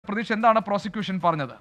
പ്രതീക്ഷ എന്താണ് പ്രോസിക്യൂഷൻ പറഞ്ഞത്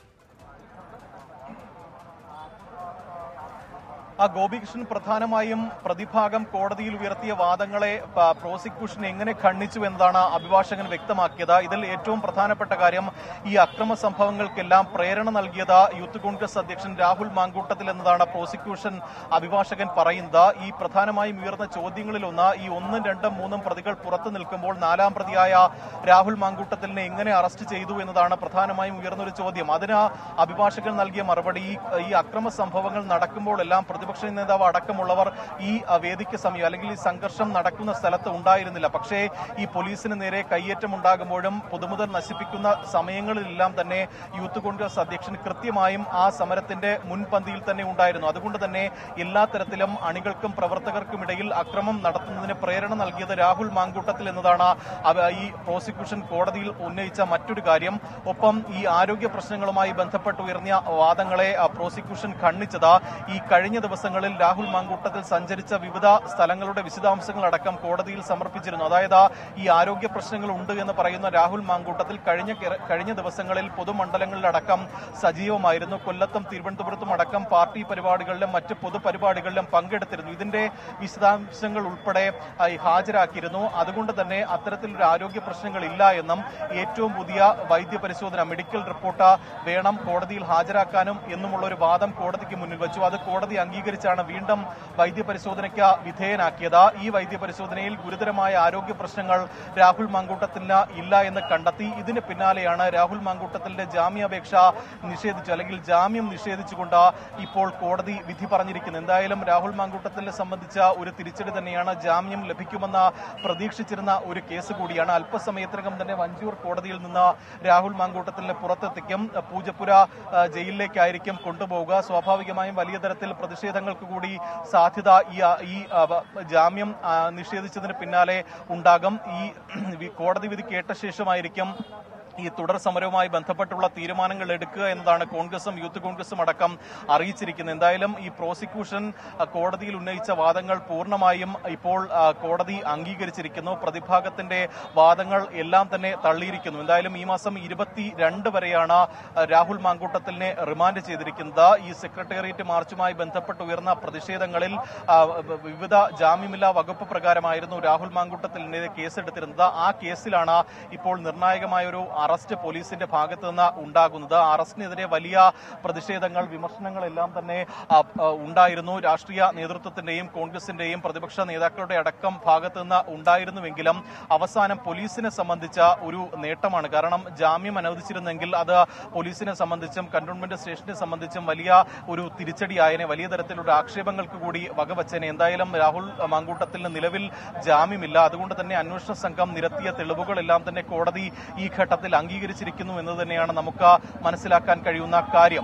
ആ ഗോപികൃഷ്ണൻ പ്രധാനമായും പ്രതിഭാഗം കോടതിയിൽ ഉയർത്തിയ വാദങ്ങളെ പ- പ്രോസിക്യൂഷൻ എങ്ങനെ ഖണ്ഡിച്ചു എന്നതാണ് അഭിഭാഷകൻ വ്യക്തമാക്കിയത് ഇതിൽ ഏറ്റവും പ്രധാനപ്പെട്ട കാര്യം ഈ അക്രമ സംഭവങ്ങൾക്കെല്ലാം പ്രേരണ നൽകിയത് യൂത്ത് കോൺഗ്രസ് അധ്യക്ഷൻ രാഹുൽ മാങ്കൂട്ടത്തിൽ എന്നതാണ് പ്രോസിക്യൂഷൻ അഭിഭാഷകൻ പറയുന്നത് ഈ പ്രധാനമായും ഉയർന്ന ചോദ്യങ്ങളിലൊന്ന് ഈ ഒന്നും രണ്ടും മൂന്നും പ്രതികൾ പുറത്തു നിൽക്കുമ്പോൾ നാലാം പ്രതിയായ രാഹുൽ മാങ്കൂട്ടത്തിലിനെ എങ്ങനെ അറസ്റ്റ് ചെയ്തു എന്നതാണ് പ്രധാനമായും ഉയർന്നൊരു ചോദ്യം അതിന് അഭിഭാഷകൻ നൽകിയ മറുപടി ഈ- ഈ അക്രമ സംഭവങ്ങൾ നടക്കുമ്പോഴെല്ലാം പ്രതിപക്ഷ നേതാവ് അടക്കമുള്ളവർ ഈ അഹ്, വേദിക്ക് സമീപം അല്ലെങ്കിൽ ഈ സംഘർഷം നടക്കുന്ന സ്ഥലത്ത് ഉണ്ടായിരുന്നില്ല പക്ഷേ ഈ പോലീസിന് നേരെ കയ്യേറ്റം ഉണ്ടാകുമ്പോഴും പൊതുമുതൽ നശിപ്പിക്കുന്ന സമയങ്ങളിലെല്ലാം തന്നെ യൂത്ത് കോൺഗ്രസ് അധ്യക്ഷൻ കൃത്യമായും ആ സമരത്തിന്റെ മുൻപന്തിയിൽ തന്നെ ഉണ്ടായിരുന്നു അതുകൊണ്ട് തന്നെ എല്ലാ തരത്തിലും അണികൾക്കും പ്രവർത്തകർക്കും ഇടയിൽ അക്രമം നടത്തുന്നതിന് പ്രേരണ നൽകിയത് രാഹുൽ മാങ്കൂട്ടത്തിൽ എന്നതാണ് അവ- ഈ പ്രോസിക്യൂഷൻ കോടതിയിൽ ഉന്നയിച്ച മറ്റൊരു കാര്യം ഒപ്പം ഈ ആരോഗ്യ പ്രശ്നങ്ങളുമായി ബന്ധപ്പെട്ട് ഉയർന്ന വാദങ്ങളെ ആ, പ്രോസിക്യൂഷൻ ഖണ്ഡിച്ചത് ഈ കഴിഞ്ഞ ദിവസങ്ങളിൽ രാഹുൽ മാങ്കൂട്ടത്തിൽ സഞ്ചരിച്ച വിവിധ സ്ഥലങ്ങളുടെ വിശദാംശങ്ങളടക്കം കോടതിയിൽ സമർപ്പിച്ചിരുന്നു അതായത് ഈ ആരോഗ്യ പ്രശ്നങ്ങൾ ഉണ്ട് എന്ന് പറയുന്ന രാഹുൽ മാങ്കൂട്ടത്തിൽ കഴിഞ്ഞ കെ- കഴിഞ്ഞ ദിവസങ്ങളിൽ പൊതുമണ്ഡലങ്ങളിലടക്കം സജീവമായിരുന്നു കൊല്ലത്തും തിരുവനന്തപുരത്തും അടക്കം പാർട്ടി പരിപാടികളിലും മറ്റ് പൊതുപരിപാടികളിലും പങ്കെടുത്തിരുന്നു ഇതിന്റെ വിശദാംശങ്ങൾ ഉൾപ്പെടെ ആ, ഈ ഹാജരാക്കിയിരുന്നു അതുകൊണ്ട് തന്നെ അത്തരത്തിലൊരു ആരോഗ്യ പ്രശ്നങ്ങൾ ഇല്ല എന്നും ഏറ്റവും പുതിയ വൈദ്യ പരിശോധന മെഡിക്കൽ റിപ്പോർട്ട് വേണം കോടതിയിൽ ഹാജരാക്കാനും എന്നുമുള്ള ഒരു വാദം കോടതിക്ക് മുന്നിൽ വെച്ചു അത് കോടതി അംഗീകരിച്ചാണ് വീണ്ടും വൈദ്യ പരിശോധനയ്ക്ക് വിധേയനാക്കിയത് ഈ വൈദ്യ പരിശോധനയിൽ ഗുരുതരമായ ആരോഗ്യ പ്രശ്നങ്ങൾ രാഹുൽ മാങ്കൂട്ടത്തിന് ഇല്ല എന്ന് കണ്ടെത്തി ഇതിന് പിന്നാലെയാണ് രാഹുൽ മാങ്കൂട്ടത്തിന്റെ ജാമ്യാപേക്ഷ നിഷേധിച്ചു അല്ലെങ്കിൽ ജാമ്യം നിഷേധിച്ചുകൊണ്ട് ഇപ്പോൾ കോടതി വിധി പറഞ്ഞിരിക്കുന്നത് എന്തായാലും രാഹുൽ മാങ്കൂട്ടത്തിനെ സംബന്ധിച്ച ഒരു തിരിച്ചടി തന്നെയാണ് ജാമ്യം ലഭിക്കുമെന്ന് പ്രതീക്ഷിച്ചിരുന്ന ഒരു കേസ് കൂടിയാണ് അല്പസമയത്തിനകം തന്നെ വഞ്ചൂർ കോടതിയിൽ നിന്ന് രാഹുൽ മാങ്കൂട്ടത്തിനെ പുറത്തെത്തിക്കും പൂജപ്പുര ആ, ജയിലിലേക്കായിരിക്കും കൊണ്ടുപോവുക സ്വാഭാവികമായും വലിയ തരത്തിൽ പ്രതിഷേധങ്ങൾക്ക് കൂടി സാധ്യത ഈ ആ, ഈ ആ, വ- ജാമ്യം ആ, നിഷേധിച്ചതിന് പിന്നാലെ ഉണ്ടാകും ഈ വി- കോടതി വിധി കേട്ട ശേഷമായിരിക്കും ഈ തുടർ സമരവുമായി ബന്ധപ്പെട്ടുള്ള തീരുമാനങ്ങൾ എടുക്കുക എന്നതാണ് കോൺഗ്രസും യൂത്ത് കോൺഗ്രസും അടക്കം അറിയിച്ചിരിക്കുന്നത് എന്തായാലും ഈ പ്രോസിക്യൂഷൻ ആ, കോടതിയിൽ ഉന്നയിച്ച വാദങ്ങൾ പൂർണ്ണമായും ഇപ്പോൾ ആ, കോടതി അംഗീകരിച്ചിരിക്കുന്നു പ്രതിഭാഗത്തിന്റെ വാദങ്ങൾ എല്ലാം തന്നെ തള്ളിയിരിക്കുന്നു എന്തായാലും ഈ മാസം ഇരുപത്തി രണ്ട് വരെയാണ് ആ, രാഹുൽ മാങ്കൂട്ടത്തിനെ റിമാൻഡ് ചെയ്തിരിക്കുന്നത് ഈ സെക്രട്ടേറിയറ്റ് മാർച്ചുമായി ബന്ധപ്പെട്ട് ഉയർന്ന പ്രതിഷേധങ്ങളിൽ ആ, വ- വിവിധ ജാമ്യമില്ലാ വകുപ്പ് പ്രകാരമായിരുന്നു രാഹുൽ മാങ്കൂട്ടത്തിനെതിരെ കേസെടുത്തിരുന്നത് ആ കേസിലാണ് ഇപ്പോൾ നിർണായകമായ ഒരു അറസ്റ്റ് പോലീസിന്റെ ഭാഗത്തു നിന്ന് ഉണ്ടാകുന്നത് ആ അറസ്റ്റിനെതിരെ വലിയ പ്രതിഷേധങ്ങൾ വിമർശനങ്ങളെല്ലാം തന്നെ ആ, ആ, ഉണ്ടായിരുന്നു രാഷ്ട്രീയ നേതൃത്വത്തിന്റെയും കോൺഗ്രസിന്റെയും പ്രതിപക്ഷ നേതാക്കളുടെ അടക്കം ഭാഗത്തു നിന്ന് ഉണ്ടായിരുന്നുവെങ്കിലും അവസാനം പോലീസിനെ സംബന്ധിച്ച ഒരു നേട്ടമാണ് കാരണം ജാമ്യം അനുവദിച്ചിരുന്നെങ്കിൽ അത് പോലീസിനെ സംബന്ധിച്ചും കന്റോൺമെന്റ് സ്റ്റേഷനെ സംബന്ധിച്ചും വലിയ ഒരു തിരിച്ചടിയായനെ വലിയ തരത്തിലുള്ള ആക്ഷേപങ്ങൾക്ക് കൂടി വകവച്ചേനെ എന്തായാലും രാഹുൽ മാങ്കൂട്ടത്തിന് നിലവിൽ ജാമ്യമില്ല അതുകൊണ്ട് തന്നെ അന്വേഷണ സംഘം നിരത്തിയ തെളിവുകളെല്ലാം തന്നെ കോടതി ഈ ഘട്ടത്തിൽ അംഗീകരിച്ചിരിക്കുന്നു എന്ന് തന്നെയാണ് നമുക്ക് മനസ്സിലാക്കാൻ കഴിയുന്ന കാര്യം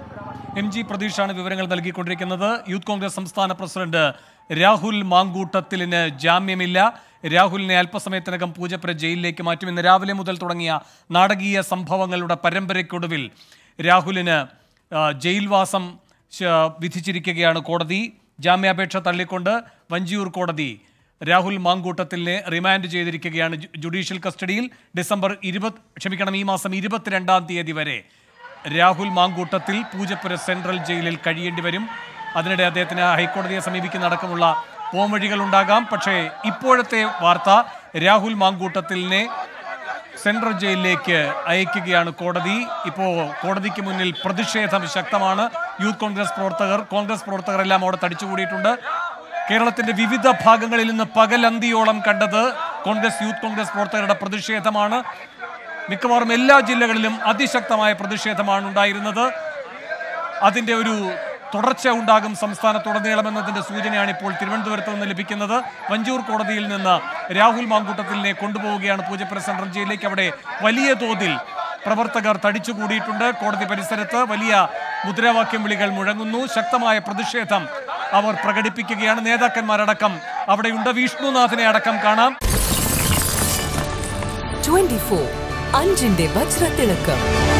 എം ജി പ്രതീഷാണ് വിവരങ്ങൾ നൽകിക്കൊണ്ടിരിക്കുന്നത് യൂത്ത് കോൺഗ്രസ് സംസ്ഥാന പ്രസിഡന്റ് രാഹുൽ മാങ്കൂട്ടത്തിലിന് ജാമ്യമില്ല രാഹുലിനെ അല്പസമയത്തിനകം പൂജപ്പുര ജയിലിലേക്ക് മാറ്റും ഇന്ന് രാവിലെ മുതൽ തുടങ്ങിയ നാടകീയ സംഭവങ്ങളുടെ പരമ്പരയ്ക്കൊടുവിൽ രാഹുലിന് ആ, ജയിൽവാസം ശ- വിധിച്ചിരിക്കുകയാണ് കോടതി ജാമ്യാപേക്ഷ തള്ളിക്കൊണ്ട് വഞ്ചിയൂർ കോടതി രാഹുൽ മാങ്കൂട്ടത്തിലിനെ റിമാൻഡ് ചെയ്തിരിക്കുകയാണ് ജു- ജുഡീഷ്യൽ കസ്റ്റഡിയിൽ ഡിസംബർ ഇരുപത് ക്ഷമിക്കണം ഈ മാസം ഇരുപത്തിരണ്ടാം തീയതി വരെ രാഹുൽ മാങ്കൂട്ടത്തിൽ പൂജപ്പുര സെൻട്രൽ ജയിലിൽ കഴിയേണ്ടി വരും അതിനിടെ അദ്ദേഹത്തിന് ഹൈക്കോടതിയെ സമീപിക്കുന്ന അടക്കമുള്ള പോംവഴികൾ ഉണ്ടാകാം പക്ഷേ ഇപ്പോഴത്തെ വാർത്ത രാഹുൽ മാങ്കൂട്ടത്തിലിനെ സെൻട്രൽ ജയിലിലേക്ക് അയക്കുകയാണ് കോടതി ഇപ്പോൾ കോടതിക്ക് മുന്നിൽ പ്രതിഷേധം ശക്തമാണ് യൂത്ത് കോൺഗ്രസ് പ്രവർത്തകർ കോൺഗ്രസ് പ്രവർത്തകർ എല്ലാം അവിടെ തടിച്ചുകൂടിയിട്ടുണ്ട് കേരളത്തിന്റെ വിവിധ ഭാഗങ്ങളിൽ നിന്ന് പകലന്തിയോളം കണ്ടത് കോൺഗ്രസ് യൂത്ത് കോൺഗ്രസ് പ്രവർത്തകരുടെ പ്രതിഷേധമാണ് മിക്കവാറും എല്ലാ ജില്ലകളിലും അതിശക്തമായ പ്രതിഷേധമാണ് ഉണ്ടായിരുന്നത് അതിന്റെ ഒരു തുടർച്ച ഉണ്ടാകും സംസ്ഥാനത്തുടനീളം എന്നതിന്റെ സൂചനയാണ് ഇപ്പോൾ തിരുവനന്തപുരത്ത് നിന്ന് ലഭിക്കുന്നത് വഞ്ചൂർ കോടതിയിൽ നിന്ന് രാഹുൽ മാങ്കൂട്ടത്തിലിനെ കൊണ്ടുപോവുകയാണ് പൂജപ്പുര സെൻട്രൽ ജയിലിലേക്ക് അവിടെ വലിയ തോതിൽ പ്രവർത്തകർ തടിച്ചുകൂടിയിട്ടുണ്ട് കോടതി പരിസരത്ത് വലിയ മുദ്രാവാക്യം വിളികൾ മുഴങ്ങുന്നു ശക്തമായ പ്രതിഷേധം അവർ പ്രകടിപ്പിക്കുകയാണ് നേതാക്കന്മാരടക്കം അവിടെയുണ്ട് വിഷ്ണുനാഥിനെ അടക്കം കാണാം ട്വന്റി ഫോർ അഞ്ചിന്റെ വജ്രത്തിളക്കം